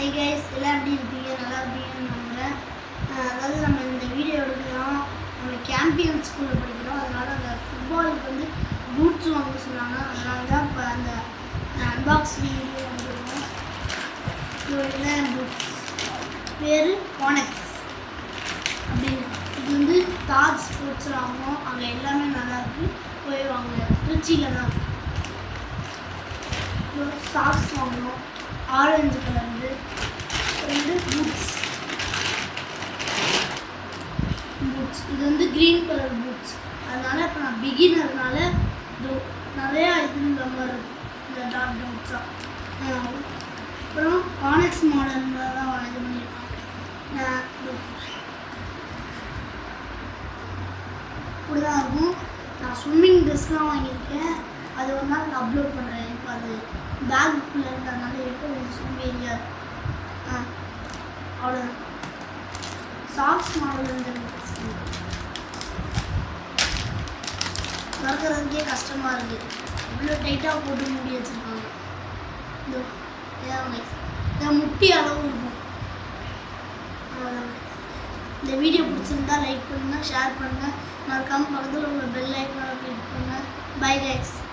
Hi guys எல்லாம் எப்படி இருப்பீங்க நல்லா இருப்பீங்கன்னு நம்புகிறேன் அஹ் அதாவது நம்ம இந்த வீடியோ எடுக்கிறோம் நம்ம கேம்பியன் ஸ்கூலில் படிக்கிறோம் அதனால அந்த ஃபுட்பாலுக்கு வந்து பூட்ஸ் வாங்க சொன்னாங்க அதனால தான் இப்போ அந்த அன்பாக்சிங் வீடியோ வந்துருக்கோம் இது பூட்ஸ் பேர் கானெக்ஸ் அப்படின்னு இது வந்து தாஜ் ஸ்போர்ட்ஸ் வாங்கணும் அங்கே எல்லாமே நல்லா இருக்கு போய் வாங்க திருச்சியில் தான் இருக்கு சாக்ஸ் வாங்கணும் ஆரஞ்சு கலர்ந்து ரெண்டு பூட்ஸ் பூட்ஸ் இது வந்து க்ரீன் கலர் பூட்ஸ் அதனால இப்போ நான் பிகினர்னால இது நிறையா இது இந்த மாதிரி இருக்கும் இந்த டாட் டாட்ஸாக அப்புறம் கானெக்ஸ் மாடலில் தான் இது பண்ணியிருக்கான் நான் இதோ இப்படி தான் இருக்கும் நான் ஸ்விம்மிங் ட்ரெஸ்லாம் வாங்கியிருக்கேன் அது ஒரு நாள் நான் அப்லோட் பண்ணுறேன் இப்போ அது பேக்குள்ளே இருக்கிறதுனால இப்போ கொஞ்சம் சோம்பேறியாக இருக்கு ஆ அவ்வளோ சாக்ஸ் மாடல் இருந்து திறக்கிறதுக்கே கஷ்டமாக இருக்குது இவ்வளோ டைட்டாக போட்டு மூடி வச்சுருக்காங்க இந்த இதான் guys. இதான் முட்டி அளவு இருக்கும் அவ்வளோதான் இந்த வீடியோ பிடிச்சிருந்தா லைக் பண்ணுங்கள் ஷேர் பண்ணுங்கள் மறக்காமல் பக்கத்தில் உள்ள பெல் ஐக்கானை கிளிக் பண்ணுங்கள் பை கைஸ்